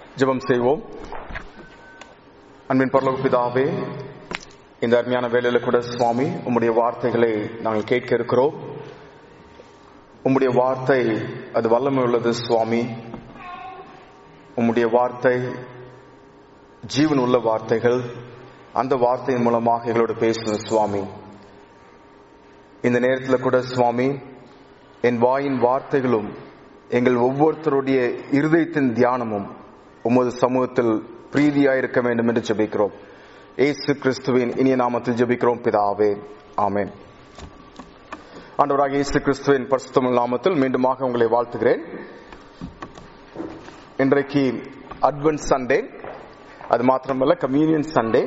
ஜெபம் செய்வோம் அன்பின் பரலோக பிதாவே இந்த அருமையான வேலையில கூட சுவாமி உம்முடைய வார்த்தைகளை நாங்கள் கேட்க இருக்கிறோம் உம்முடைய வார்த்தை அது வல்லமை உள்ளது சுவாமி உம்முடைய வார்த்தை ஜீவன் உள்ள வார்த்தைகள் அந்த வார்த்தையின் மூலமாக எங்களோட பேசணும் சுவாமி இந்த நேரத்தில் கூட சுவாமி என் வாயின் வார்த்தைகளும் எங்கள் ஒவ்வொருத்தருடைய இருதயத்தின் தியானமும் உமது சமூகத்தில் பிரீதியாயிருக்க வேண்டும் என்று ஜெபிக்கிறோம் ஏசு கிறிஸ்துவின் இனிய நாமத்தில் ஜெபிக்கிறோம் பிதாவே ஆமென் ஆண்டவராக இயேசு கிறிஸ்துவின் பரிசுத்தமிழ் நாமத்தில் மீண்டுமாக உங்களை வாழ்த்துகிறேன் இன்றைக்கு அட்வென்ட் சண்டே அது மாத்திரமல்ல communion Sunday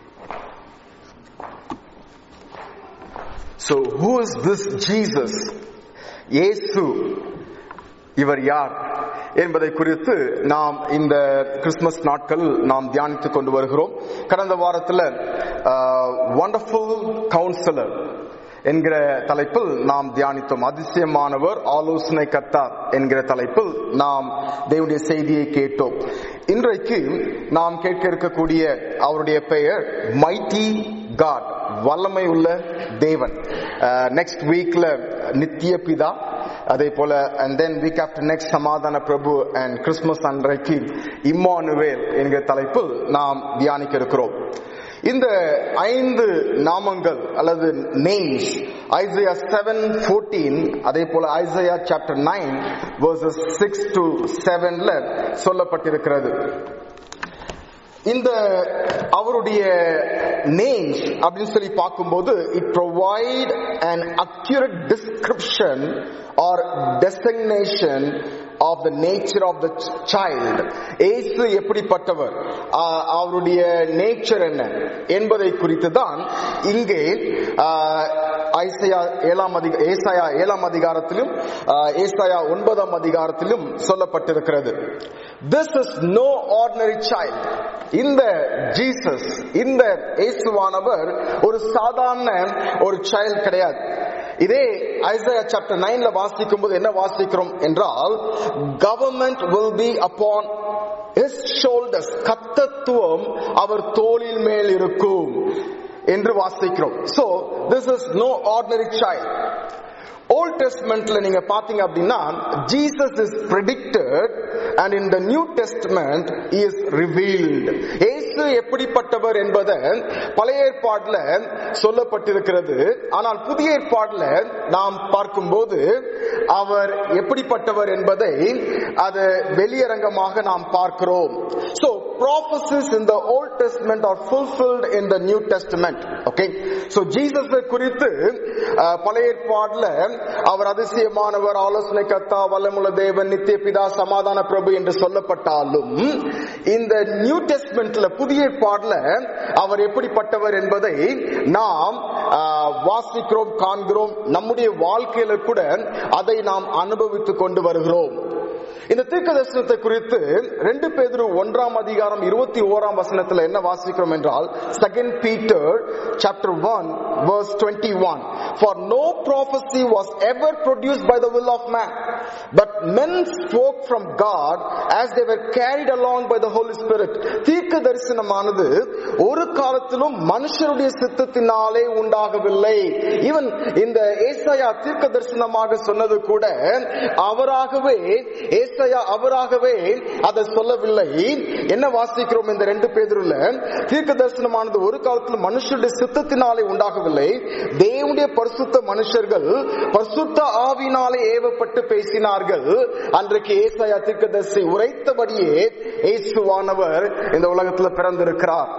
So who is this Jesus? இயேசு இவர் யார் என்பதை குறித்து நாம் இந்த கிறிஸ்துமஸ் நாட்கள் நாம் தியானித்துக் கொண்டு வருகிறோம் கடந்த வாரத்தில் வண்டர்ஃபுல் கவுன்சிலர் என்கிற தலைப்பில் நாம் தியானித்தோம் அதிசயமானவர் ஆலோசனை கத்தார் என்கிற தலைப்பில் நாம் தேவனுடைய செய்தியை கேட்டோம் இன்றைக்கு நாம் கேட்க இருக்கக்கூடிய அவருடைய பெயர் மைட்டி காட் வல்லமை உள்ள தேவன் நெக்ஸ்ட் வீக்ல நித்திய பிதா அதே போல and then week after next சமாதான பிரபு அண்ட் கிறிஸ்துமஸ் அன்றைக்கு இம்மானுவேல் என்கிற தலைப்பில் நாம் தியானிக்க இருக்கிறோம் இந்த ஐந்து நாமங்கள் அல்லது நேம்ஸ் ஐசையா செவன் ஃபோர்டீன் அதே போல Isaiah chapter nine verses six to செவன்ல சொல்லப்பட்டிருக்கிறது இந்த அவருடைய நேம்ஸ் அப்படின்னு சொல்லி பார்க்கும்போது it provide an accurate description or designation of the nature of the child Yesu எப்படிப்பட்டவர் அவருடைய நேச்சர் என்ன என்பதை குறித்து தான் இங்கே ஐசையா ஏழாம் அதிக ஏசாயா ஏழாம் அதிகாரத்திலும் ஏசாயா ஒன்பதாம் அதிகாரத்திலும் சொல்லப்பட்டிருக்கிறது this is no ordinary child இந்த ஜீசஸ் இந்த இயேசுவானவர் ஒரு சாதாரண ஒரு சைல்டு கிடையாது இதே ஐசையா சாப்டர் நைன்ல வாசிக்கும் போது என்ன வாசிக்கிறோம் என்றால் government will be upon his shoulders கத்தத்துவம் அவர் தோளில் மேல் இருக்கும் என்று வாசிக்கிறோம் so this is no ordinary child old டெஸ்ட்மெண்ட்ல நீங்க பாத்தீங்க அப்படின்னா Jesus is predicted and in the new testament is revealed Yesu எப்படிப்பட்டவர் என்பதை பழைய ஏற்பாடுல சொல்லப்பட்டிருக்கிறது ஆனால் புதிய ஏற்பாடுல நாம் பார்க்கும்போது அவர் எப்படிப்பட்டவர் என்பதை அது வெளியரங்கமாக நாம் பார்க்கிறோம் so prophecies in the old testament are fulfilled in the new testament okay so jesus குறித்து பழைய ஏற்பாடுல அவர் அதிசயமானவர் ஆலோசனை கத்தா வல்லமுள்ள தேவன் நித்திய பிதா சமாதான பிரபு என்று சொல்லப்பட்டாலும் இந்த நியூ டெஸ்ட்மெண்ட்ல புதிய ஏற்பாடுல அவர் எப்படிப்பட்டவர் என்பதை நாம் வாசிக்கிறோம் காண்கிறோம் நம்முடைய வாழ்க்கையில கூட அதை நாம் அனுபவித்துக் கொண்டு வருகிறோம் இந்த தீர்க்க தரிசனத்தை குறித்து ரெண்டு பேர் ஒன்றாம் அதிகாரம் இருபத்தி ஓராம் வசனத்துல என்ன வாசிக்கிறோம் என்றால் second Peter chapter one verse 21 for no prophecy was ever produced by the will of man but men spoke from god as they were carried along by the holy spirit தீர்க்க தரிசனமானது ஒரு காலத்திலும் மனுஷருடைய சித்தத்தினாலே உண்டாகவில்லை ஈவன் இந்த ஏசாயா தீர்க்க தரிசனமாக சொன்னது கூட அவராகவே ஏசாயா அவராகவே அதை சொல்லவில்லை என்ன வாசிக்கிறோம் இந்த ரெண்டு பேருல தீர்க்க தரிசனமானது ஒரு காலத்தில் மனுஷருடைய சித்தத்தினாலே உண்டாகவில்லை தேவனுடைய பரிசுத்த மனுஷர்கள் பரிசுத்த ஆவினாலே ஏவப்பட்டு பேசினார்கள் அன்றைக்கு ஏசாயா தீர்க்கதரிசி உரைத்தபடியே இயேசுவானவர் இந்த உலகத்தில் பிறந்திருக்கிறார்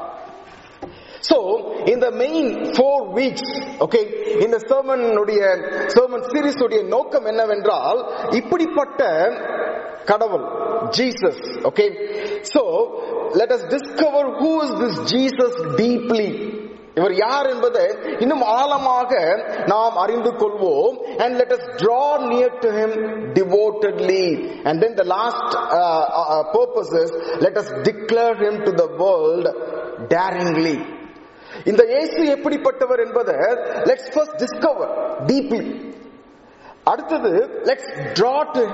So, in the main four weeks, okay, இந்த sermon-உடைய sermon series உடைய நோக்கம் என்னவென்றால் இப்படிப்பட்ட கடவுள் Jesus okay so let us discover who is this Jesus deeply இவர் யார் என்பதை இன்னும் ஆழமாக நாம் அறிந்து கொள்வோம் and let us draw near to him devotedly and then the last uh, uh, purpose is let us declare him to the world daringly இந்த இயேசு எப்படிப்பட்டவர் என்பதை லெட்ஸ் ஃபர்ஸ்ட் டிஸ்கவர் டீப்லி அடுத்தது let's draw to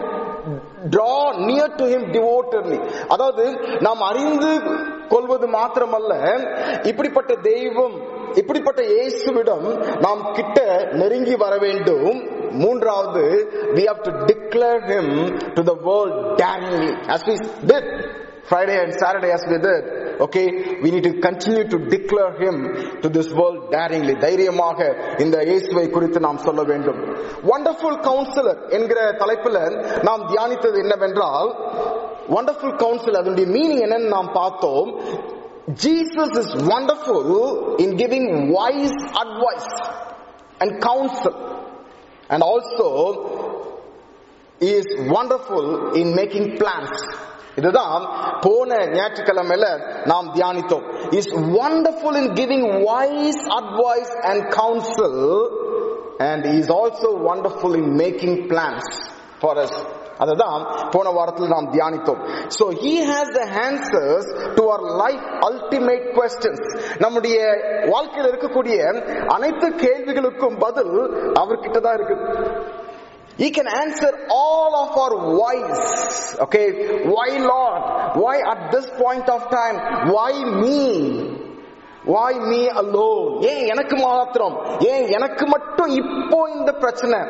draw near to him devotedly அதாவது நாம் அறிந்து கொள்வது மாத்திரமல்ல இப்படிப்பட்ட தெய்வம் இப்படிப்பட்ட இயேசுவிடம் நாம் கிட்ட நெருங்கி வர வேண்டும் மூன்றாவது we have to declare him to the world daringly as we did Friday and Saturday as we did okay we need to continue to declare him to this world daringly தைரியமாக இந்த இயேசுவை குறித்து நாம் சொல்ல வேண்டும் wonderful counselor என்கிற தலைப்பில் நாம் தியானித்தது என்னவென்றால் wonderful counselor அதனுடைய மீனிங் என்னன்னு நாம் பார்த்தோம் Jesus is wonderful in giving wise advice and counsel and also he is wonderful in making plans இதுதான் போன ஞாயிற்றுக்கிழமையில நாம் தியானித்தோம் is wonderful in giving wise advice and counsel and he is also wonderful in making plans for us அதுதான் போன வாரத்தில் நாம் தியானித்தோம் so he has the answers to our life ultimate questions நம்முடைய வாழ்க்கையில் இருக்கக்கூடிய அனைத்து கேள்விகளுக்கும் பதில் அவர்கிட்ட தான் இருக்கு He can answer all of our whys. Okay, why Lord? Why at this point of time? Why me? Why me alone? ஏன் எனக்கு மாத்திரம் ஏன் எனக்கு மட்டும் இப்போ இந்த பிரச்சனை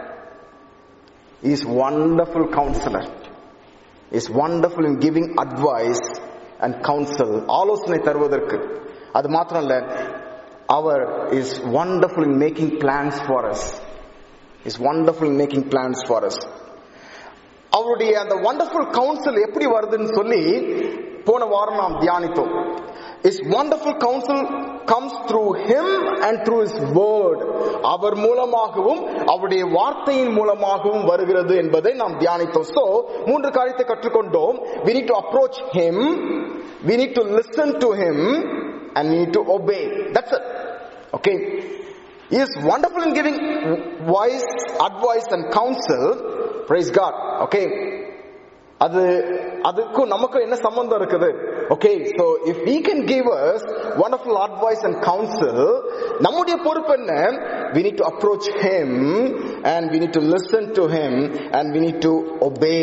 is wonderful counselor is wonderful in giving advice and counsel ஆலோசனை தருவதற்கு அது மாத்திரம் இல்ல அவர் is wonderful in making plans for us is wonderful in making plans for us அவருடைய அந்த wonderful counsel எப்படி வருதுன்னு சொல்லி போன வாரம் நாம் தியானித்தோம் His wonderful counsel comes through him and through his word அவர் மூலமாகவும் அவருடைய வார்த்தையின் மூலமாகவும் வருகிறது என்பதை நாம் தியானித்தோம் so மூன்று காரியத்தை கற்றுக்கொண்டோம் we need to approach him we need to listen to him and we need to obey that's it okay he is wonderful in giving wise advice and counsel praise god okay அது அதுக்கும் நமக்கும் என்ன சம்பந்தம் இருக்குது okay so if we can give us wonderful advice and counsel நம்முடைய பொறுப்பு என்ன we need to approach him and we need to listen to him and we need to obey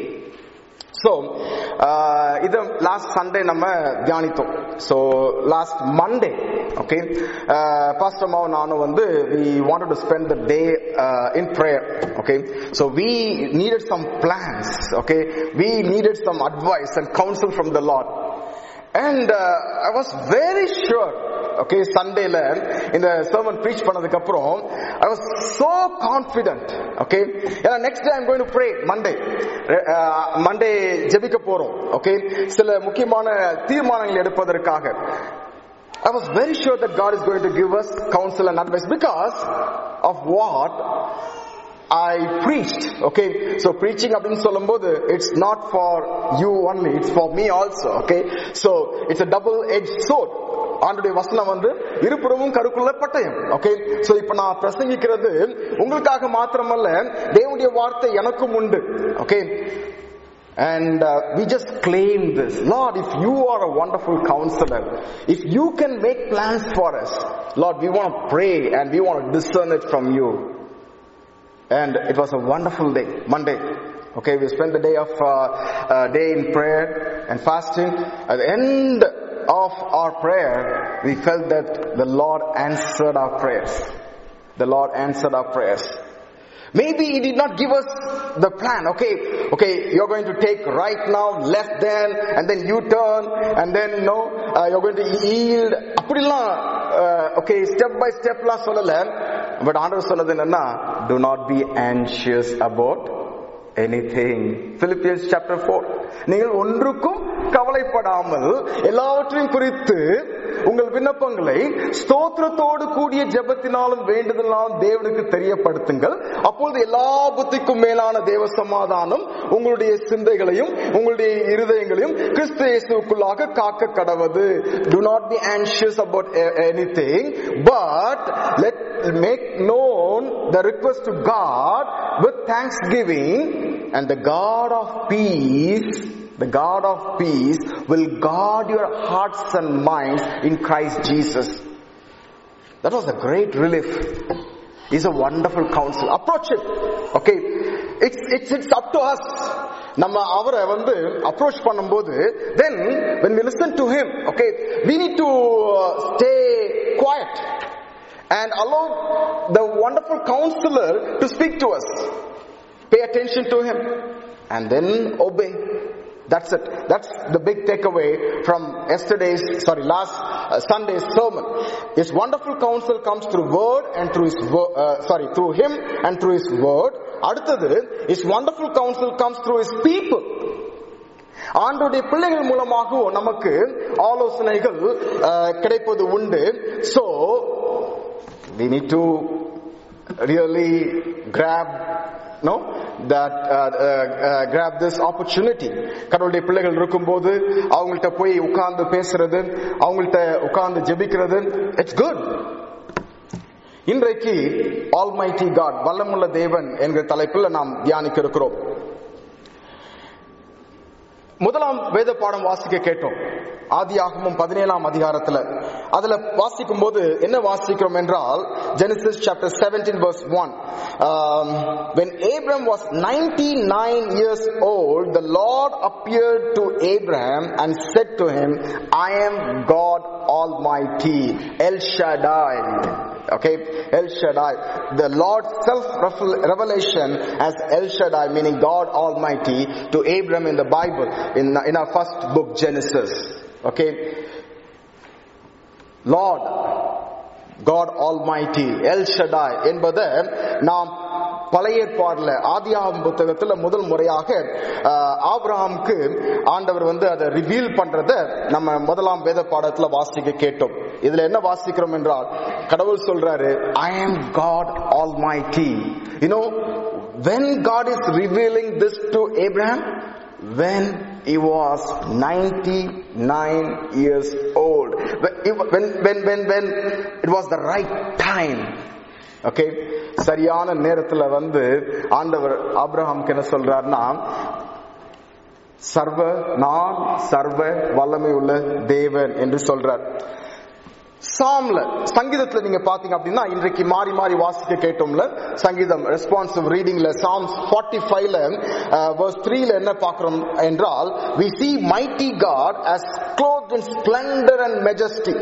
so இது லாஸ்ட் சண்டே நம்ம தியானித்தோம் so last Monday okay பாஸ்டமாவும் நானும் வந்து we wanted to spend the day in prayer okay so we needed some plans okay we needed some advice and counsel from the lord and I was very sure okay சண்டேல இந்த sermon preach பண்ணதுக்கு அப்புறம் I was so confident okay ஏன்னா next day I'm going to pray Monday Monday ஜெபிக்க போறோம் okay சில முக்கியமான தீர்மானங்கள் எடுப்பதற்காக I was very sure that God is going to give us counsel and advice because of what I preached. Okay, so preaching அப்படின்னு சொல்லும்போது it's not for you only, it's for me also. Okay, so it's a double-edged sword. ஆண்டுடைய வசனம் வந்து இருபுறமும் கருக்குள்ள பட்டயம் okay so இப்ப நான் பிரசங்கிக்கிறது உங்களுக்காக மாத்திரமல்ல தேவனுடைய வார்த்தை எனக்கும் உண்டு okay And uh, we just claim this. Lord, if you are a wonderful counselor, if you can make plans for us, Lord, we want to pray and we want to discern it from you. And it was a wonderful day, Monday. Okay, we spent the day of uh, uh, day in prayer and fasting. At the end of our prayer, we felt that the Lord answered our prayers. The Lord answered our prayers. Maybe he did not give us the plan. Okay, okay, you're going to take right now, left then, and then you turn, and then you know, uh, you're going to yield. அப்படிலாம் okay step by ஸ்டெப்லாம் சொல்லல but ஆண்டவர் சொன்னது என்னன்னா do not be anxious about anything Philippians chapter 4 நீங்கள் ஒன்றுக்கும் கவலைப்படாமல் எல்லாவற்றையும் குறித்து உங்கள் விண்ணப்பங்களை ஸ்தோத்திரத்தோடு கூடிய ஜெபத்தினாலும் வேண்டுதலாலும் தேவனுக்கு தெரியப்படுத்துங்கள் அப்பொழுது எல்லா புத்திக்கும் மேலான தேவ சமாதானம் உங்களுடைய சிந்தைகளையும் உங்களுடைய இருதயங்களையும் கிறிஸ்து இயேசுக்குள்ளாக காக்க கடவது do not be anxious about a- anything but let make known the request to God with thanksgiving and the God of peace the God of peace will guard your hearts and minds in Christ Jesus. That was a great relief. He's a wonderful counsel. Approach him. Okay. It's it's it's up to us நம்ம அவரை வந்து approach பண்ணும்போது தென் when we listen to him okay we need to uh, stay quiet and allow the wonderful counselor to speak to us pay attention to him and then obey that's it that's the big takeaway from yesterday's sorry last uh, sunday's sermon his wonderful counsel comes through word and through his wo- uh, sorry through him and through his word அடுத்தது his wonderful counsel comes through his people ஆண்டுடைய பிள்ளைகள் மூலமாகவும் நமக்கு ஆலோசனைகள் அஹ், கிடைப்பது உண்டு so we need to really grab no that uh, uh, uh, grab this opportunity கடவுளுடைய பிள்ளைகள் இருக்கும்போது அவங்கள்ட்ட போய் உட்கார்ந்து பேசுறது அவங்கள்ட்ட உட்கார்ந்து ஜெபிக்கிறது இட்ஸ் குட் இன்றைக்கு ஆல்மைட்டி காட் வல்லமுள்ள தேவன் என்கிற தலைப்பில் நாம் தியானிக்க இருக்கிறோம் முதலாம் வேத பாடம் வாசிக்க கேட்டோம் ஆதியாகமம் பதினேழாம் அதிகாரத்துல அதுல வாசிக்கும் போது என்ன வாசிக்கிறோம் என்றால் Genesis chapter 17 verse 1 um, when Abram was 99 years old the Lord appeared to Abraham and said to him I am God Almighty El Shaddai okay El Shaddai the Lord's self revelation as El Shaddai meaning God Almighty to Abram in the Bible in, in our first book Genesis okay Lord God Almighty El Shaddai என்பதை நாம் பழைய ஏற்பாடுல ஆதியாகமம் புத்தகத்துல முதல் முறையாக ஆஹ், ஆபிரகாமுக்கு ஆண்டவர் வந்து அதை ரிவீல் பண்றத நம்ம முதலாம் வேத பாடத்துல வாசிக்க கேட்டோம் இதுல என்ன வாசிக்கிறோம் என்றால் கடவுள் சொல்றாரு I am God Almighty you know when God is revealing this to Abraham when he was 99 years old when when when when it was the right time okay சரியான நேரத்துல வந்து ஆண்டவர் ஆபிரகாமுக்கு என்ன சொல்றாருன்னா சர்வ நான் சர்வ வல்லமை உள்ள தேவன் என்று சொல்றார் சாம்ல சங்கீதத்துல நீங்க பாத்தீங்க அப்படின்னா இன்றைக்கு மாறி மாறி வாசிக்க கேட்டோம்ல சங்கீதம் ரெஸ்பான்சிவ் ரீடிங்ல சாம்ஸ் 45 ஃபைவ்ல verse 3 ல என்ன பார்க்கிறோம் என்றால் we see mighty god as clothed in splendor and majesty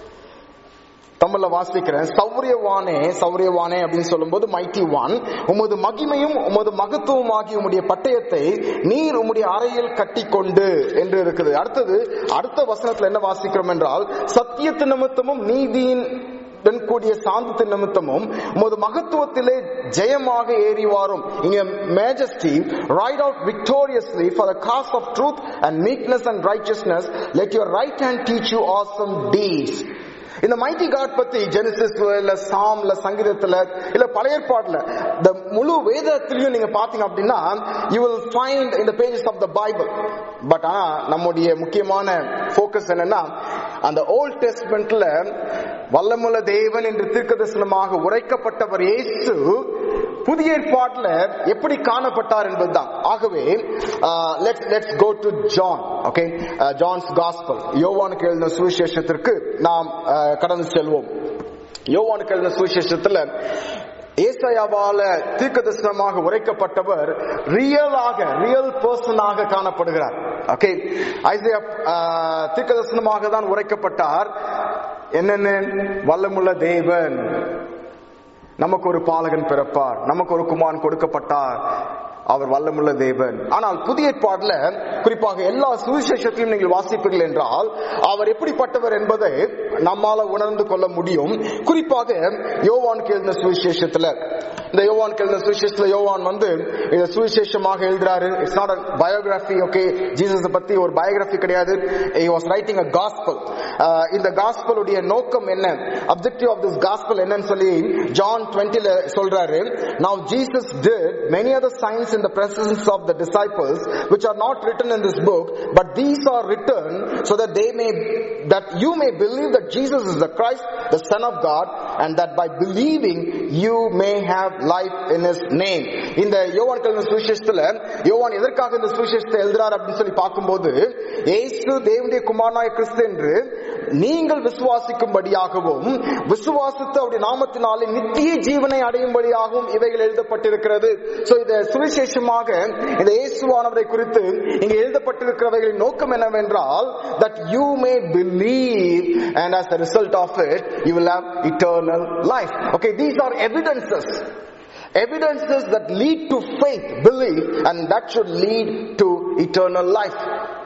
தமிழ்ல வாசிக்கிறேன் சௌரியவானே சௌரியவானே அப்படின்னு சொல்லும்போது மைட்டி ஒன் உமது மகிமையும் உமது மகத்துவம் ஆகிய உம்முடைய பட்டயத்தை நீர் உம்முடைய அறையில் கட்டிக்கொண்டு என்று இருக்குது அடுத்தது அடுத்த வசனத்துல என்ன வாசிக்கிறோம் என்றால் சத்தியத்து நிமித்தமும் நீதியின் உடன் கூடிய சாந்தத்து நிமித்தமும் உமது மகத்துவத்திலே ஜெயமாக ஏறி வாரும் இங்க majesty ride out victoriously for the cause of truth and meekness and righteousness let your right hand teach you awesome deeds இந்த மைட்டி காட் பத்தி ஜெனிசிஸ் இல்ல சாம்ல சங்கீதத்துல இல்ல பழைய ஏற்பாடுல இந்த முழு வேதத்திலையும் நீங்க பாத்தீங்க அப்படின்னா யூ வில் ஃபைண்ட் இந்த pages of the Bible but ஆனா நம்முடைய முக்கியமான ஃபோக்கஸ் என்னன்னா அந்த ஓல்ட் டெஸ்ட்மெண்ட்ல வல்லமுள்ள தேவன் என்று தீர்க்கதரிசனமாக உரைக்கப்பட்டவர் இயேசு புதிய ஏற்பாட்டுல எப்படி காணப்பட்டார் என்பதுதான் ஆகவே let's let's go to John okay John's gospel யோவானுக்கு எழுதின சுவிசேஷத்திற்கு நாம் uh, கடந்து செல்வோம் யோவானுக்கு எழுதின சுவிசேஷத்துல ஏசாயாவால தீர்க்கதரிசனமாக உரைக்கப்பட்டவர் ரியலாக ரியல் பர்சனாக காணப்படுகிறார் ஓகே ஐசியா தீர்க்கதரிசனமாக தான் உரைக்கப்பட்டார் என்னென்ன வல்லமுள்ள தேவன் நமக்கு ஒரு பாலகன் பிறப்பார் நமக்கு ஒரு குமான் கொடுக்கப்பட்டார் அவர் வல்லமுள்ள தேவன் ஆனால் புதிய ஏற்பாடுல குறிப்பாக எல்லா சுவிசேஷத்தையும் நீங்கள் வாசிப்பீர்கள் என்றால் அவர் எப்படிப்பட்டவர் என்பதை நம்மால உணர்ந்து கொள்ள முடியும் குறிப்பாக யோவான் எழுதின சுவிசேஷத்துல இந்த யோவான் எழுதின சுவிசேஷத்துல யோவான் வந்து இத சுவிசேஷமாக எழுதுறாரு it's not a biography okay Jesus பத்தி ஒரு பயோகிராஃபி கிடையாது he was writing a gospel Uh, இந்த காஸ்பலுடைய நோக்கம் என்ன அப்ஜெக்டிவ் ஆஃப் திஸ் காஸ்பல் என்னன்னு சொல்லி ஜான் 20 ல சொல்றாரு now jesus did many other signs in the presence of the disciples which are not written in this book but these are written so that they may that you may believe that jesus is the christ the son of god and that by believing you may have life in his name இந்த யோவான் கல்வி சுவிசேஷத்துல யோவான் எதற்காக இந்த சுவிசேஷத்தை எழுதுறார் அப்படின்னு சொல்லி பார்க்கும்போது ஏசு தேவனுடைய குமாரனாய கிறிஸ்து என்று நீங்கள் விசுவாசிக்கும்படியாகவும் விசுவாசித்து அவருடைய நாமத்தினாலே நித்திய ஜீவனை அடையும்படியாகவும் இவைகள் எழுதப்பட்டிருக்கிறது சோ இந்த சுவிசேஷமாக இந்த இயேசுவானவரை குறித்து இங்க எழுதப்பட்டிருக்கிறவைகளின் நோக்கம் என்னவென்றால் that you may believe and as a result of it you will have eternal life okay these are evidences evidences that lead to faith belief and that should lead to eternal life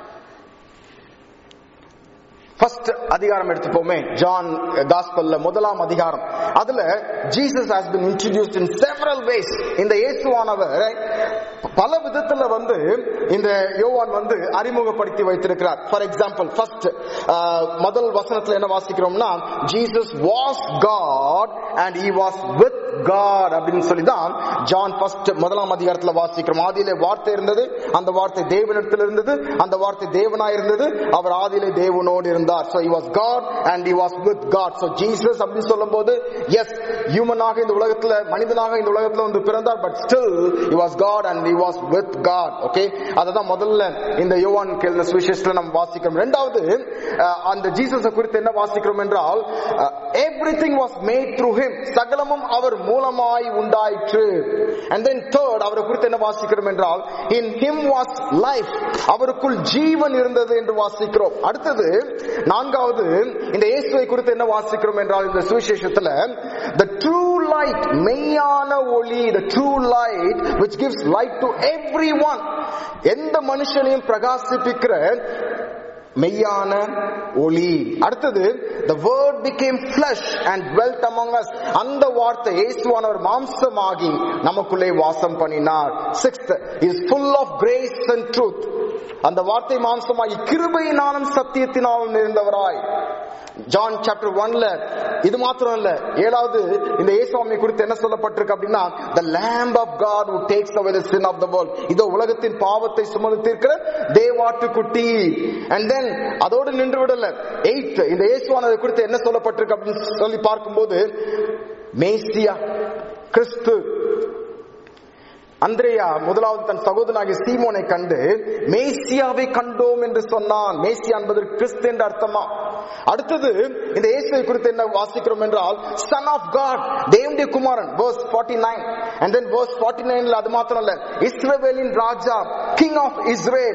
first அதிகாரம் எடுத்துப்போமே John காஸ்பல்ல முதலாம் அதிகாரம் அதுல Jesus has been introduced in several ways இந்த இயேசுவானவர் பல விதத்துல வந்து இந்த யோவான் வந்து அறிமுகப்படுத்தி வைத்திருக்கிறார் ஃபார் எக்ஸாம்பிள் ஃபர்ஸ்ட் முதல் வசனத்துல என்ன வாசிக்கிறோம்னா Jesus was God and he was with God அப்படின்னு சொல்லி தான் ஜான் ஃபர்ஸ்ட் முதலாம் அதிகாரத்துல வாசிக்கிறோம் ஆதியிலே வார்த்தை இருந்தது அந்த வார்த்தை தேவனிடத்தில் இருந்தது அந்த வார்த்தை தேவனாய் இருந்தது அவர் ஆதியிலே தேவனோடு இருந்தார் so he was god and he was with god so jesus அப்படின்னு சொல்லும்போது எஸ் ஹியூமனாக இந்த உலகத்துல மனிதனாக இந்த உலகத்துல வந்து பிறந்தார் but still he was god and he was with god okay அததான் முதல்ல இந்த யோவான் கேள்வி சுவிசேஷத்துல நம்ம வாசிக்கிறோம் ரெண்டாவது அஹ், அந்த ஜீசஸ் குறித்து என்ன வாசிக்கிறோம் என்றால் everything was made through him சகலமும் அவர் மூலமாய் உண்டாயிற்று and then third அவரை குறித்து என்ன வாசிக்கிறோம் என்றால் in him was life அவருக்குள் ஜீவன் இருந்தது என்று வாசிக்கிறோம் அடுத்தது நான்காவது இந்த இயேசுவை குறித்து என்ன வாசிக்கிறோம் என்றால் இந்த சுவிசேஷத்துல the true light மெய்யான ஒளி the true light which gives light to everyone எந்த மனுஷனையும் பிரகாசிப்பிக்கிற மெய்யான ஒளி அடுத்தது the word became flesh and dwelt among us அந்த வார்த்தை இயேசுவானவர் மாம்சமாகி நமக்குள்ளே வாசம் பண்ணினார் sixth is full of grace and truth அந்த வார்த்தை மாம்சமாகி கிருபையினாலும் சத்தியத்தினாலும் நிறைந்தவராய் ஜான் சாப்டர் ஒன்ல இது மாத்திரம் இல்ல ஏழாவது இந்த இயேசுவாமி குறித்து என்ன சொல்லப்பட்டிருக்கு அப்படின்னா the lamb of god who takes away the sin of the world இதோ உலகத்தின் பாவத்தை சுமந்து தீர்க்கிற தேவாட்டுக்குட்டி and then அதோடு நின்று விடல எயித் இந்த இயேசுவானதை குறித்து என்ன சொல்லப்பட்டிருக்கு அப்படின்னு சொல்லி பார்க்கும்போது மேசியா கிறிஸ்து அந்திரேயா முதலாவது தன் சகோதரனாகிய சீமோனை கண்டு மேசியாவை கண்டோம் என்று சொன்னான் மேசியா என்பதற்கு கிறிஸ்து என்று அர்த்தமா அடுத்தது இந்த இயேசுவை குறித்து என்ன வாசிக்கிறோம் என்றால் சன் ஆஃப் காட் தேவனுடைய குமாரன் verse 49 and then verse 49ல அது மாத்திரம் இல்ல இஸ்ரவேலின் ராஜா கிங் ஆஃப் இஸ்ரேல்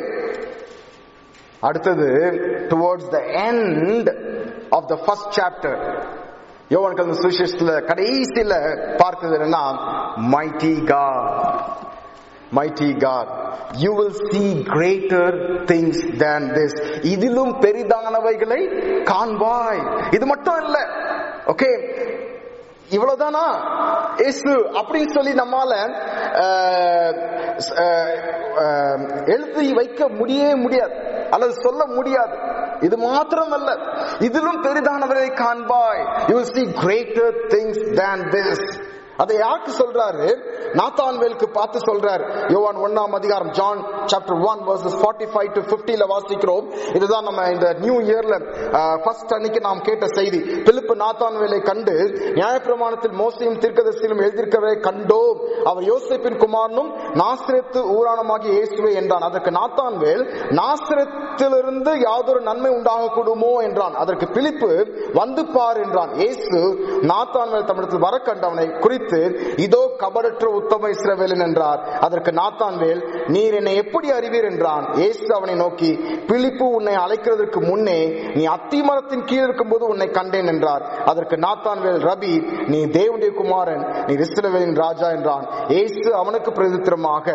அடுத்தது towards the end of the first chapter யோவான் கலந்த சுவிசேஷத்துல கடைசியில பார்க்கிறது என்னன்னா mighty God mighty God you will see greater things than this இதிலும் பெரிதானவைகளை காண்பாய் இது மட்டும் இல்ல ஓகே இவ்வளவுதானா இயேசு அப்படின்னு சொல்லி நம்மால அஹ், அஹ், அஹ், எழுதி வைக்க முடியவே முடியாது அல்லது சொல்ல முடியாது இது மாத்திரம் அல்ல இதிலும் பெரிதானவரை காண்பாய் you will see greater things than this அதை யாருக்கு சொல்றாரு நாத்தான்வேலுக்கு பார்த்து சொல்றாரு யோவான் ஒன்னாம் அதிகாரம் John chapter one verses forty five to பிப்டில வாசிக்கிறோம் இதுதான் நம்ம இந்த நியூ இயர்ல ஃபர்ஸ்ட் அன்னைக்கு நாம் கேட்ட செய்தி பிலிப்பு நாத்தான்வேலை கண்டு நியாயப்பிரமாணத்தில் மோசையும் தீர்க்கதரிசியிலும் எழுதியிருக்கவே கண்டோம் அவர் யோசேப்பின் குமாரனும் நாசிரத்து ஊரானமாகிய இயேசுவே என்றான் அதற்கு நாத்தான்வேல் நாசிரத்திலிருந்து யாதொரு நன்மை உண்டாக கூடுமோ என்றான் அதற்கு பிலிப்பு வந்து பார் என்றான் இயேசு நாத்தான்வேல் தமிழத்தில் வர கண்டவனை குறித்து இதோ கபடற்ற உத்தம இஸ்ரவேலன் என்றார் அதற்கு நாத்தான்வேல் நீர் என்னை எப்படி அறிவீர் என்றான் இயேசு அவனை நோக்கி பிலிப்பு உன்னை அழைக்கிறதற்கு முன்னே நீ அத்திமரத்தின் கீழ் இருக்கும்போது உன்னை கண்டேன் என்றார் அதற்கு நாத்தான்வேல் ரபி நீ தேவனுடைய குமாரன் நீ இஸ்ரவேலின் ராஜா என்றான் இயேசு அவனுக்கு பிரதித்திரமாக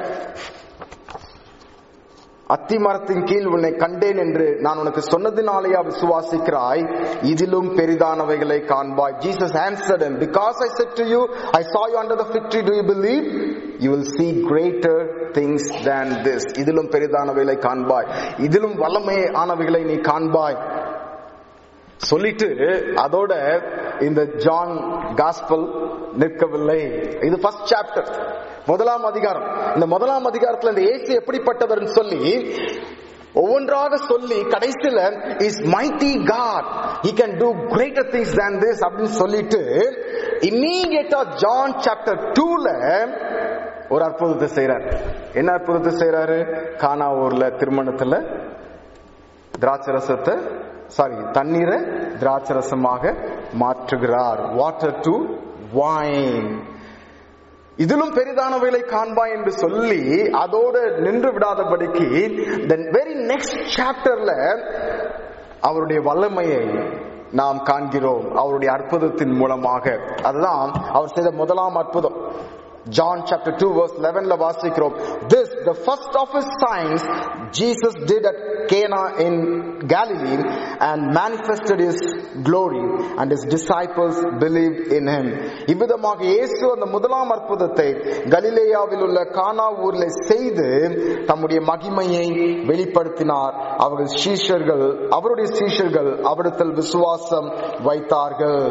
அத்திமரத்தின் கீழ் உன்னை கண்டேன் என்று நான் உனக்கு சொன்னதினாலேயா விசுவாசிக்கிறாய் இதிலும் பெரிதானவைகளை காண்பாய் Jesus answered him because I said to you I saw you under the fig tree do you believe you will see greater things than this இதிலும் பெரிதானவைகளை காண்பாய் இதிலும் வல்லமை ஆனவைகளை நீ காண்பாய் சொல்லிட்டு அதோட இந்த ஜான் காஸ்பல் நிற்கவில்லை இது ஃபர்ஸ்ட் சாப்டர் முதலாம் அதிகாரம் இந்த முதலாம் அதிகாரத்துல இந்த இயேசு எப்படிப்பட்டவர் சொல்லி ஒவ்வொன்றாக சொல்லி கடைசியில is mighty God he can do greater things than this அப்படின்னு சொல்லிட்டு இம்மீடியட்டா ஜான் சாப்டர் 2ல ஒரு அற்புதத்தை செய்றார் என்ன அற்புதத்தை செய்றாரு கானா ஊர்ல திருமணத்துல திராட்சரசத்தை சாரி தண்ணீரை திராட்சரசமாக மாற்றுகிறார் வாட்டர் டு wine இதிலும் பெரிதானவைகளை காண்பாய் என்று சொல்லி அதோடு நின்று விடாதபடிக்கு தென் வெரி நெக்ஸ்ட் சாப்டர்ல அவருடைய வல்லமையை நாம் காண்கிறோம் அவருடைய அற்புதத்தின் மூலமாக அதுதான் அவர் செய்த முதலாம் அற்புதம் John chapter 2 verse 11 ல வாசிக்கிறோம் this the first of his signs Jesus did at Cana in Galilee and manifested his glory and his disciples believed in him இவ்விதமாக இயேசு அந்த முதலாம் அற்புதத்தை கலிலேயாவில் உள்ள கானா ஊரில் செய்து தம்முடைய மகிமையை வெளிப்படுத்தினார் அவர்கள் சீஷர்கள் அவருடைய சீஷர்கள் அவரிடத்தில் விசுவாசம் வைத்தார்கள்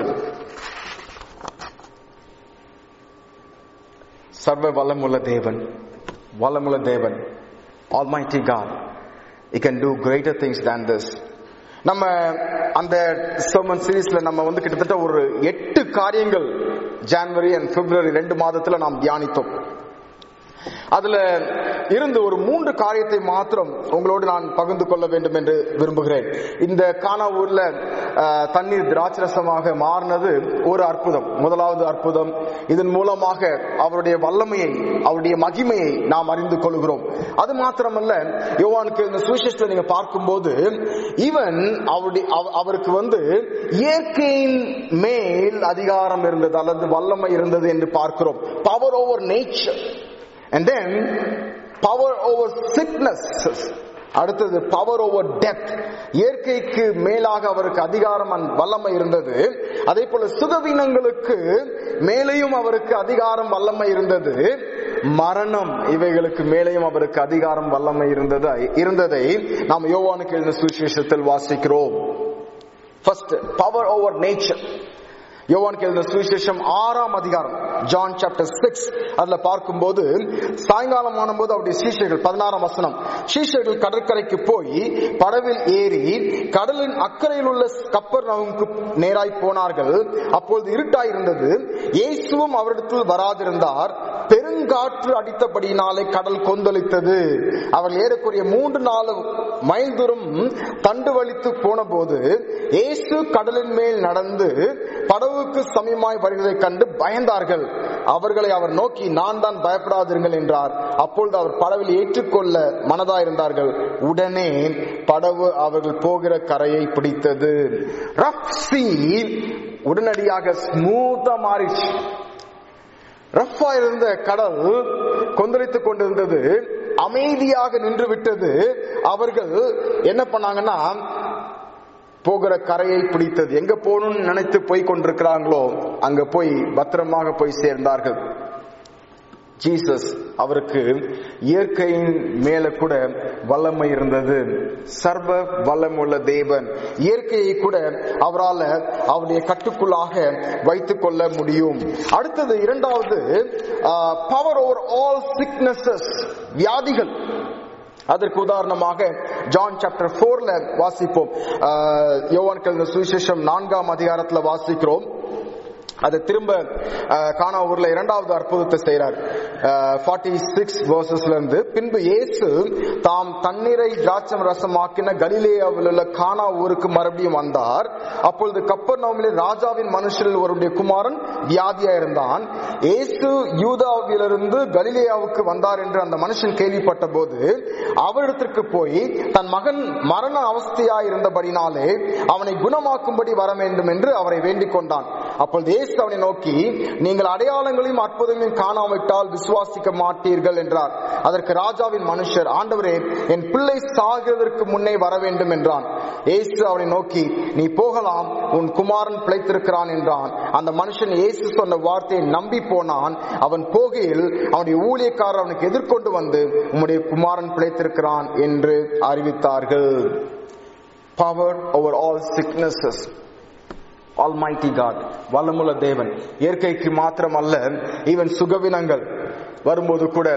சர்வ வல்லமுள்ள தேவன் வல்லமுள்ள தேவன் almighty God he can do greater things than this நம்ம அந்த சர்மன் சீரீஸ்ல நம்ம வந்து கிட்டத்தட்ட ஒரு எட்டு காரியங்கள் ஜான்வரி அண்ட் பிப்ரவரி ரெண்டு மாதத்துல நாம் தியானித்தோம் அதுல இருந்து ஒரு மூன்று காரியத்தை மாத்திரம் உங்களோடு நான் பகிர்ந்து கொள்ள வேண்டும் என்று விரும்புகிறேன் இந்த கானா ஊர்ல அஹ், தண்ணீர் திராட்சரசமாக மாறினது ஒரு அற்புதம் முதலாவது அற்புதம் இதன் மூலமாக அவருடைய வல்லமையை அவருடைய மகிமையை நாம் அறிந்து கொள்கிறோம் அது மாத்திரமல்ல யோவானுக்கு இந்த சுவிசேஷத்தை நீங்க பார்க்கும்போது ஈவன் அவருடைய அவ- அவருக்கு வந்து இயற்கையின் மேல் அதிகாரம் இருந்தது அல்லது வல்லமை இருந்தது என்று பார்க்கிறோம் power over nature and then power over sickness அடுத்தது பவர் ஓவர் டெத் இயற்கைக்கு மேலாக அவருக்கு அதிகாரம் and வல்லமை இருந்தது அதே போல சுகவீனங்களுக்கு மேலேயும் அவருக்கு அதிகாரம் வல்லமை இருந்தது மரணம் இவைகளுக்கு மேலேயும் அவருக்கு அதிகாரம் வல்லமை இருந்தது இருந்ததை நாம் யோவானுக்கு எழுதின சுவிசேஷத்தில் வாசிக்கிறோம் ஃபர்ஸ்ட் பவர் ஓவர் நேச்சர் யோவானுக்கு எழுதின சுவிசேஷம் ஆறாம் அதிகாரம் ஜான் சாப்டர் சிக்ஸ் அதுல பார்க்கும்போது சாயங்காலம் ஆனபோது அவருடைய சீஷர்கள் பதினாறாம் வசனம் சீஷர்கள் கடற்கரைக்கு போய் படவில் ஏறி கடலின் அக்கறையில் உள்ள கப்பர் நேராய் போனார்கள் அப்பொழுது இருட்டாய் இருந்தது இயேசுவும் அவரிடத்தில் வராதிருந்தார் பெருங்காற்று அடித்தபடியினாலே கடல் கொந்தளித்தது அவர்கள் ஏறக்குறைய மூன்று நாலு மைல் தூரம் தண்டு வலித்து போன போது இயேசு கடலின் மேல் நடந்து படவுக்கு சமயமாய் வருவதைக் கண்டு பயந்தார்கள் அவர்களை அவர் நோக்கி நான் தான் பயப்படாதிருங்கள் என்றார் அப்பொழுது அவர் படவில் ஏற்றுக்கொள்ள மனதாயிருந்தார்கள் உடனே படவு அவர்கள் போகிற கரையை பிடித்தது ரஃப் சீ உடனடியாக ஸ்மூத்தா மாறிச்சு ரஃபா இருந்த கடல் கொந்தளித்துக் கொண்டிருந்தது அமைதியாக நின்று விட்டது அவர்கள் என்ன பண்ணாங்கன்னா போகிற கரையை பிடித்தது எங்க போகணும்னு நினைத்து போய் கொண்டிருக்கிறாங்களோ அங்க போய் பத்திரமாக போய் சேர்ந்தார்கள் ஜீசஸ் அவருக்கு இயற்கையின் மேல கூட வல்லமை இருந்தது சர்வ வல்லமுள்ள தேவன் இயற்கையை கூட அவரால் அவருடைய கட்டுக்குள்ளாக வைத்துக் கொள்ள முடியும் அடுத்தது இரண்டாவது பவர் ஓவர் ஆல் சிக்னஸஸ் வியாதிகள் அதற்கு உதாரணமாக ஜான் சாப்டர் போர்ல வாசிப்போம் ஆஹ், யோவான் கழுந்த சுவிசேஷம் நான்காம் அதிகாரத்துல வாசிக்கிறோம் அதை திரும்ப ஆஹ், கானா ஊர்ல இரண்டாவது அற்புதத்தை செய்றார் ஃபார்ட்டி சிக்ஸ் வேர்சஸ்ல இருந்து பின்பு இயேசு தாம் தண்ணீரை திராட்சம் ரசமாக்கின கலிலேயாவில் உள்ள கானா ஊருக்கு மறுபடியும் வந்தார் அப்பொழுது கப்பர் ராஜாவின் மனுஷரில் ஒருவருடைய குமாரன் வியாதியா இருந்தான் இயேசு யூதாவிலிருந்து கலிலேயாவுக்கு வந்தார் என்று அந்த மனுஷன் கேள்விப்பட்ட போது அவரிடத்திற்கு போய் தன் மகன் மரண அவஸ்தையாய் இருந்தபடினாலே அவனை குணமாக்கும்படி வர வேண்டும் என்று அவரை வேண்டிக் கொண்டான் அப்பொழுது இயேசு அவனை நோக்கி நீங்கள் அடையாளங்களையும் அற்புதங்களையும் காணாவிட்டால் விசுவாசிக்க மாட்டீர்கள் என்றார் அதற்கு ராஜாவின் மனுஷர் ஆண்டவரே என் பிள்ளை சாகிறதற்கு முன்னே வர வேண்டும் என்றான் இயேசு அவனை நோக்கி நீ போகலாம் உன் குமாரன் பிழைத்திருக்கிறான் என்றான் அந்த மனுஷன் இயேசு சொன்ன வார்த்தையை நம்பி போனான் அவன் போகையில் அவனுடைய ஊழியக்காரர் அவனுக்கு எதிர்கொண்டு வந்து உம்முடைய குமாரன் பிழைத்திருக்கிறான் என்று அறிவித்தார்கள் power over all sicknesses almighty God வல்லமுள்ள தேவன் இயற்கைக்கு மாத்திரமல்ல ஈவன் சுகவினங்கள் வரும்போது கூட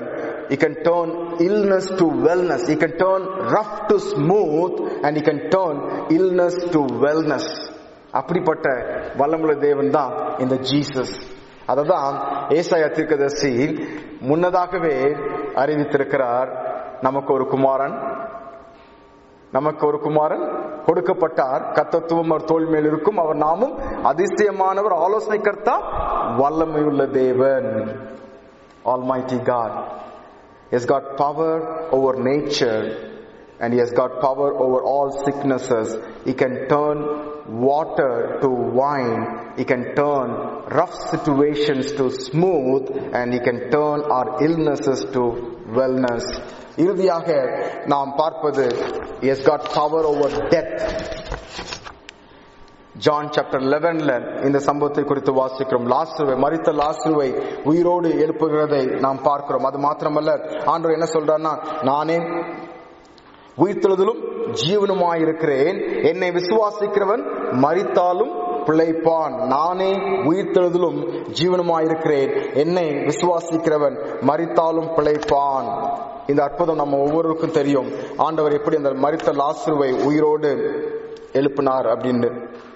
he can turn illness to wellness he can turn rough to smooth and he can turn illness to wellness அப்படிப்பட்ட வல்லமுள்ள தேவன் தான் இந்த ஜீசஸ் அததான் ஏசாயா தீர்க்கதரிசி முன்னதாகவே அறிவித்திருக்கிறார் நமக்கு ஒரு குமாரன் நமக்கு ஒரு குமாரன் கொடுக்கப்பட்டார் கத்தத்துவம் அவர் தோல் மேல் இருக்கும் அவர் நாமும் அதிசயமானவர் ஆலோசனை கர்த்தா வல்லமையுள்ள தேவன் Almighty God has got power over nature and he has got power over all sicknesses. He can turn water to wine. He can turn rough situations to smooth and he can turn our illnesses to wellness. இறுதியாக நாம் பார்ப்பது he has got power over death. John chapter 11ல இந்த சம்பவத்தை குறித்து வாசிக்கிறோம் லாஸ்ருவை மரித்த லாஸ்ருவை உயிரோடு எழுப்புகிறதை நாம் பார்க்கிறோம் அது மாத்திரமல்ல ஆண்டவர் என்ன சொல்றாருன்னா நானே உயிர்த்தெழுதலும் ஜீவனுமாயிருக்கிறேன் என்னை விசுவாசிக்கிறவன் மரித்தாலும் பிழைப்பான் நானே உயிர்த்தெழுதலும் ஜீவனுமாயிருக்கிறேன் என்னை விசுவாசிக்கிறவன் மரித்தாலும் பிழைப்பான் இந்த அற்புதம் நம்ம ஒவ்வொருவருக்கும் தெரியும் ஆண்டவர் எப்படி அந்த மரித்த லாசுருவை உயிரோடு எழுப்பினார் அப்படின்னு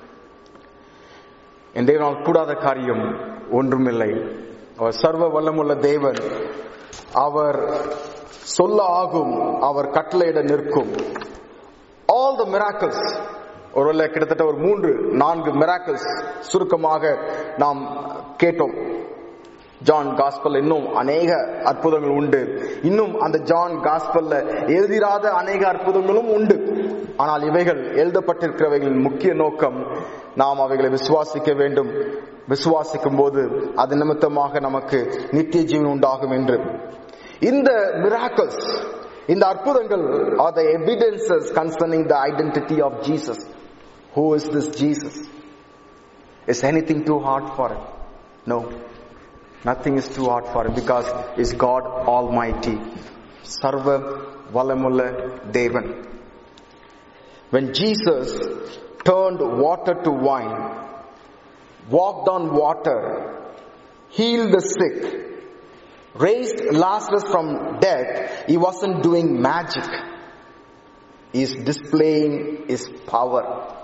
என் தேவனால் கூடாத காரியம் ஒன்றுமில்லை அவர் சர்வ வல்லமுள்ள தேவன் அவர் சொல்ல ஆகும் அவர் கட்டளையிட நிற்கும் ஆல் த மிராக்கிள்ஸ் ஒருவேளை கிட்டத்தட்ட ஒரு மூன்று நான்கு மிராக்கிள்ஸ் சுருக்கமாக நாம் கேட்டோம் ஜான் காஸ்பல் இன்னும் அநேக அற்புதங்கள் உண்டு இன்னும் அந்த ஜான் காஸ்பல்ல எழுதிராத அநேக அற்புதங்களும் உண்டு ஆனால் இவைகள் எழுதப்பட்டிருக்கிறவைகளின் முக்கிய நோக்கம் நாம் அவைகளை விசுவாசிக்க வேண்டும் விசுவாசிக்கும் போது அது நிமித்தமாக நமக்கு நித்திய ஜீவன் உண்டாகும் என்று இந்த மிராக்கல்ஸ் இந்த அற்புதங்கள் are the evidences concerning the identity of Jesus who is this Jesus is anything too hard for no Nothing is too hard for him because is God Almighty. Sarva Valamulla Devan. When Jesus turned water to wine, walked on water, healed the sick, raised Lazarus from death, he wasn't doing magic. He's displaying his power.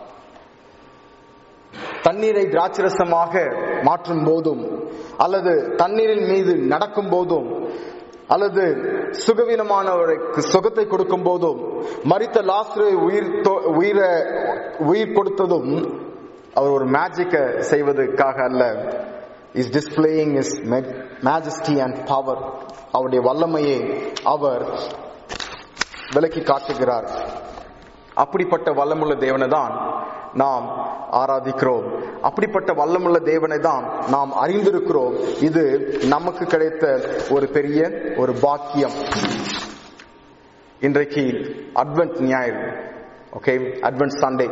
தண்ணீரை திராட்சரசமாக மாற்றும் போதும் அல்லது தண்ணீரின் மீது நடக்கும் போதும் அல்லது சுகவீனமானவருக்கு சுகத்தை கொடுக்கும் போதும் மறித்த லாஸ்டரை உயிர் உயிர உயிர் கொடுத்ததும் அவர் ஒரு மேஜிக்க செய்வதற்காக அல்ல is displaying his majesty and power அவருடைய வல்லமையை அவர் விலக்கி காட்டுகிறார் அப்படிப்பட்ட வல்லமுள்ள தேவனை தான் நாம் ஆராதிக்கிறோம் அப்படிப்பட்ட வல்லமுள்ள தேவனை தான் நாம் அறிந்திருக்கிறோம் இது நமக்கு கிடைத்த ஒரு பெரிய ஒரு பாக்கியம் இன்றைக்கு அட்வென்ட் ஞாயிறு okay Advent Sunday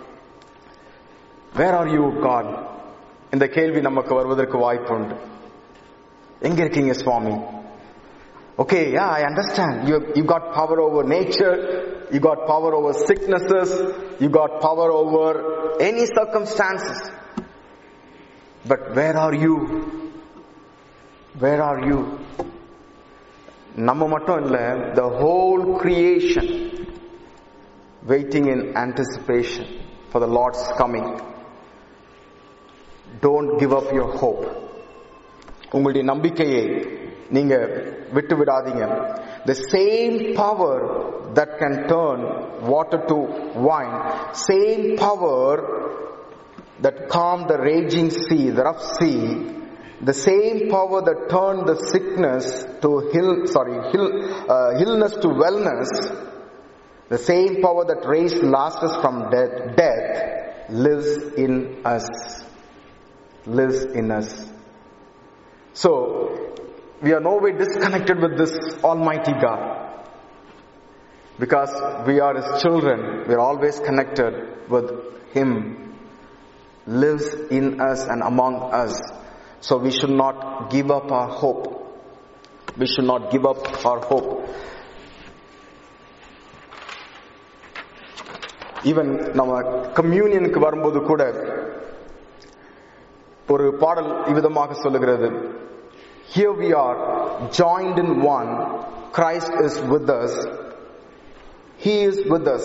where are you God இந்த கேள்வி நமக்கு வருவதற்கு வாய்ப்பு உண்டு எங்க இருக்கீங்க சுவாமி Okay, yeah, I understand. You, you got power over nature, you got power over sicknesses, you got power over any circumstances. But where are you? Where are you? நம்ம மட்டும் இல்ல the whole creation waiting in anticipation for the Lord's coming. Don't give up your hope. உங்களுடைய நம்பிக்கையை நீங்க விட்டு விடாதீங்க the same power that can turn water to wine same power that calmed the raging sea the rough sea the same power that turned the sickness to hill sorry hill, uh, illness to wellness the same power that raised Lazarus from death, death lives in us lives in us so we are no way disconnected with this Almighty God. Because we are His children, we are always connected with Him. Lives in us and among us. So we should not give up our hope. We should not give up our hope. Even நம்ம கம்யூனியனுக்கு வரும்போது கூட ஒரு பாடல் இவ்விதமாக சொல்லுகிறது Here we are joined in one, Christ is with us. He is with us.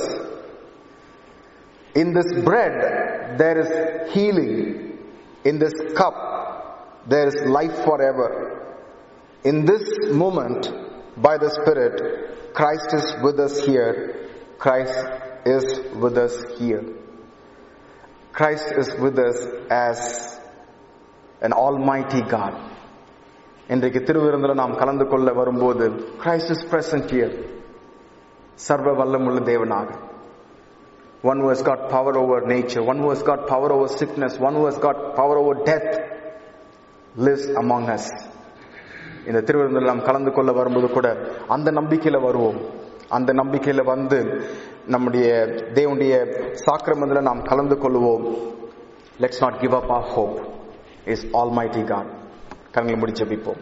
In this bread, there is healing. In this cup, there is life forever. In this moment, by the Spirit, Christ is with us here. Christ is with us here. Christ is with us as an almighty God. இன்றைக்கு திருவிருந்தில் நாம் கலந்து கொள்ள வரும்போது Christ is present here சர்வ வல்லமுள்ள தேவனாக one who has got power over nature one who has got power over sickness one who has got power over death lives among us இந்த திருவிருந்தில் நாம் கலந்து கொள்ள வரும்போது கூட அந்த நம்பிக்கையில வருவோம் அந்த நம்பிக்கையில வந்து நம்முடைய தேவனுடைய சாக்கிரமத்தில் நாம் கலந்து கொள்வோம் let's not give up our hope is almighty God கரங்களை முடி ஜெபிப்போம்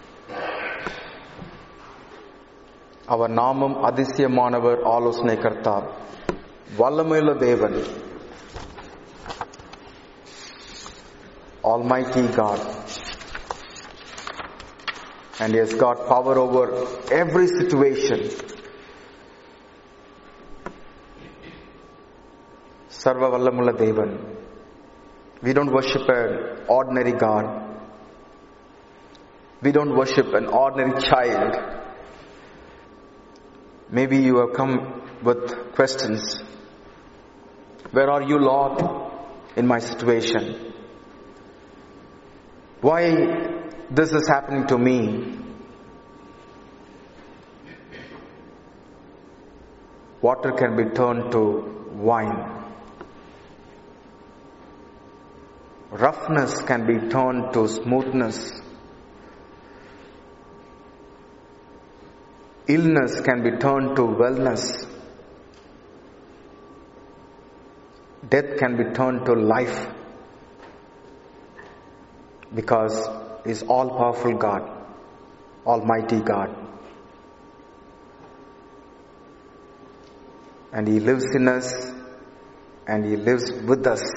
அவர் நாமம் அதிசயமானவர் ஆலோசனை கர்த்தார் வல்லமையுள்ள தேவன் Almighty God and He has got power over every situation. சர்வ வல்லமுள்ள தேவன் We don't worship an ordinary God. We don't worship an ordinary child. Maybe you have come with questions. Where are you, Lord, in my situation? Why this is happening to me? Water can be turned to wine. Roughness can be turned to smoothness. Illness can be turned to wellness. Death can be turned to life. Because He is all powerful God, Almighty God. And He lives in us and He lives with us.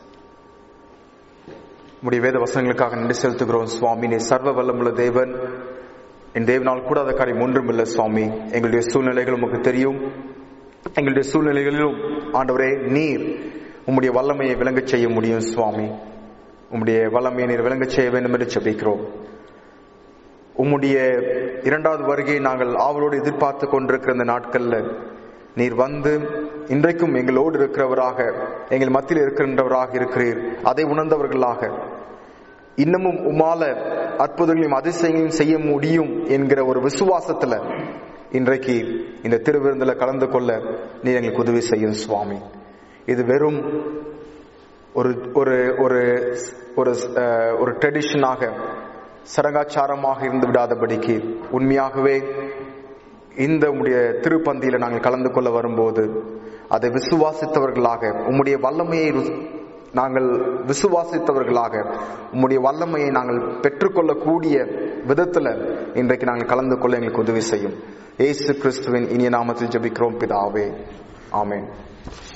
உடைய வேத வசனங்களுக்காக நன்றி செலுத்துகிறோம் சுவாமி நீ சர்வ வல்லமுள்ள தேவன் என் தேவனால் கூடாத காரியம் ஒன்றும் இல்லை சுவாமி எங்களுடைய சூழ்நிலைகள் உமக்கு தெரியும் எங்களுடைய சூழ்நிலைகளிலும் ஆண்டவரே நீர் உம்முடைய வல்லமையை விளங்கச் செய்ய முடியும் சுவாமி உம்முடைய வல்லமையை நீர் விளங்கச் செய்ய வேண்டும் என்று ஜெபிக்கிறோம் உம்முடைய இரண்டாவது வருகையை நாங்கள் ஆவலோடு எதிர்பார்த்து கொண்டிருக்கிற இந்த நாட்கள்ல நீர் வந்து இன்றைக்கும் எங்களோடு இருக்கிறவராக எங்கள் மத்தியில் இருக்கின்றவராக இருக்கிறீர் அதை உணர்ந்தவர்களாக இன்னமும் உமால அற்புதங்களையும் அதிசயங்களையும் செய்ய முடியும் என்கிற ஒரு விசுவாசத்துல இன்றைக்கு இந்த திருவிருந்துல கலந்து கொள்ள நீர் எங்களுக்கு உதவி செய்யும் சுவாமி இது வெறும் ஒரு ஒரு ஒரு ஒரு அஹ், ஒரு ட்ரெடிஷனாக சடங்காச்சாரமாக இருந்து விடாதபடிக்கு உண்மையாகவே இந்த உம்முடைய திருப்பந்தியில நாங்கள் கலந்து கொள்ள வரும்போது அதை விசுவாசித்தவர்களாக உம்முடைய வல்லமையை ருஸ்- நாங்கள் விசுவாசித்தவர்களாக உம்முடைய வல்லமையை நாங்கள் பெற்றுக்கொள்ளக்கூடிய விதத்துல இன்றைக்கு நாங்கள் கலந்து கொள்ள எங்களுக்கு உதவி செய்யும் இயேசு கிறிஸ்துவின் இனிய நாமத்தில் ஜெபிக்கிறோம் பிதாவே ஆமென்